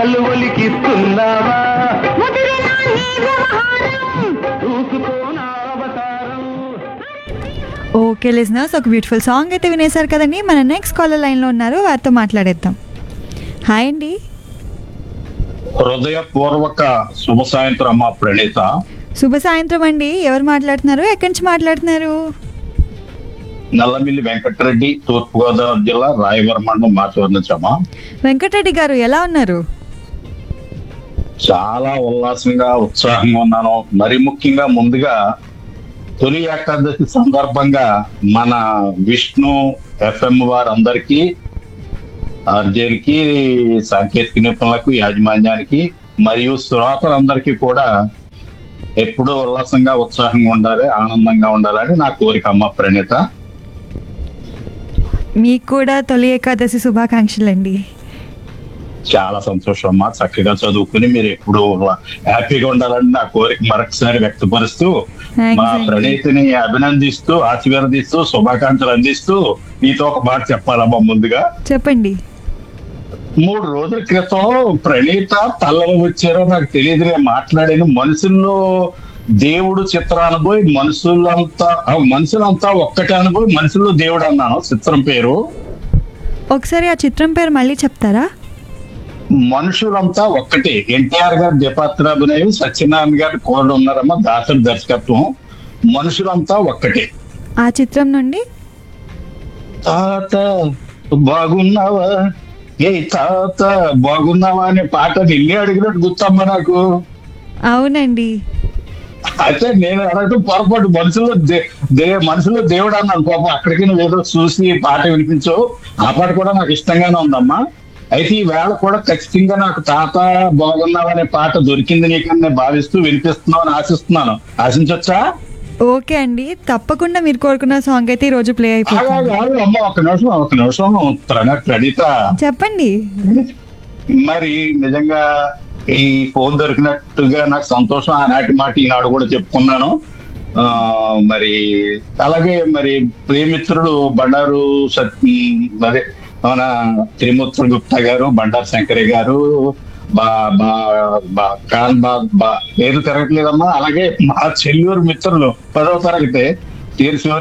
వలలు ఒలికిస్తున్నావా ముదిరిన నీ వ్యవహారం చూసుకోనా అవతారం ఓకే లిజనర్స్ ఒక బ్యూటిఫుల్ సాంగ్ అయితే వినేశారు కదండి మన నెక్స్ట్ కాలర్ లైన్లో ఉన్నారు వారితో మాట్లాడేద్దాం హాయ్ అండి హృదయపూర్వక శుభ సాయంత్రం అమ్మా ప్రణీత శుభ సాయంత్రం అండి ఎవరు మాట్లాడుతున్నారు ఎక్కడి నుంచి మాట్లాడుతున్నారు నల్లమిల్లి వెంకటరెడ్డి తూర్పుగోదావరి జిల్లా రాయవరం మండలం మాచవరం నుంచి అమ్మా వెంకటరెడ్డి గారు ఎలా ఉన్నారు చాలా ఉల్లాసంగా ఉత్సాహంగా ఉన్నాను మరి ముఖ్యంగా ముందుగా తొలి ఏకాదశి సందర్భంగా మన విష్ణు ఎఫ్ఎం వారందరికీ ఆర్జేలకి సాంకేతిక నిపుణులకు యాజమాన్యానికి మరియు శ్రోతలందరికీ కూడా ఎప్పుడూ ఉల్లాసంగా ఉత్సాహంగా ఉండాలి ఆనందంగా ఉండాలని నా కోరిక అమ్మ ప్రణీత మీకు కూడా తొలి ఏకాదశి శుభాకాంక్షలు అండి చాలా సంతోషం అమ్మా చక్కగా చదువుకుని మీరు ఎప్పుడు హ్యాపీగా ఉండాలని నా కోరిక మరొకసారి వ్యక్తపరుస్తూ Thanks మా అండి. ప్రణీతిని అభినందిస్తూ ఆశీర్వదిస్తూ శుభాకాంక్షలు అందిస్తూ నీతో ఒక మాట చెప్పాలమ్మా ముందుగా చెప్పండి మూడు రోజుల క్రితం ప్రణీత తల్లలో వచ్చారో నాకు తెలియదు నేను మాట్లాడాను మనుషుల్లో దేవుడు చిత్ర అనుభవి మనుషులంతా ఆ, మనుషులంతా ఒక్కటే అనుభవి మనుషుల్లో దేవుడు అన్నాను చిత్రం పేరు ఒకసారి ఆ చిత్రం పేరు మళ్ళీ చెప్తారా మనుషులంతా ఒక్కటే ఎన్టీఆర్ గారి ద్విపాత్రాభినయం సత్యనారాయణ గారి కోరలు ఉన్నారమ్మా దాసరి దర్శకత్వం మనుషులంతా ఒక్కటే ఆ చిత్రం నుండి తాత బాగున్నావా ఏ తాత బాగున్నావా అనే పాట నిన్నే అడిగినట్టు గుర్తమ్మా నాకు అవునండి అయితే నేను అడగటం పొరపాటు మనుషుల్లో దే దే- మనుషుల్లో దేవుడు అన్నాను పాపం అక్కడికి నువ్వు ఏదో చూసి పాట వినిపించు ఆ పాట కూడా నాకు ఇష్టంగానే ఉందమ్మా అయితే ఈ వేళ కూడా ఖచ్చితంగా నాకు తాత బాగున్నావు అనే పాట దొరికింది నీకని నేను భావిస్తూ వినిపిస్తున్నావు అని ఆశిస్తున్నాను ఆశించొచ్చా ఓకే అండి తప్పకుండా మీరు కోరుకున్న సాంగ్ అయితే ఈ రోజు ప్లే ఆగు, అయిపోతుంది ఆగు, ఆగు, అమ్మ ఒక నిమిషం ఒక నిమిషం ప్రణ్ ప్రణీత చెప్పండి మరి నిజంగా ఈ ఫోన్ దొరికినట్టుగా నాకు సంతోషం ఆనాటి మాట ఈనాడు కూడా చెప్పుకున్నాను ఆ మరి అలాగే మరి ప్రియమిత్రుడు బండారు సత్ అదే మన త్రిమూర్తులు గుప్తా గారు బండారు శంకరి గారు బా బా బా ఖాన్ బా బా పేరు తిరగట్లేదమ్మా అలాగే మా చెల్లూరు మిత్రులు పదవ తరగతి తీర్చి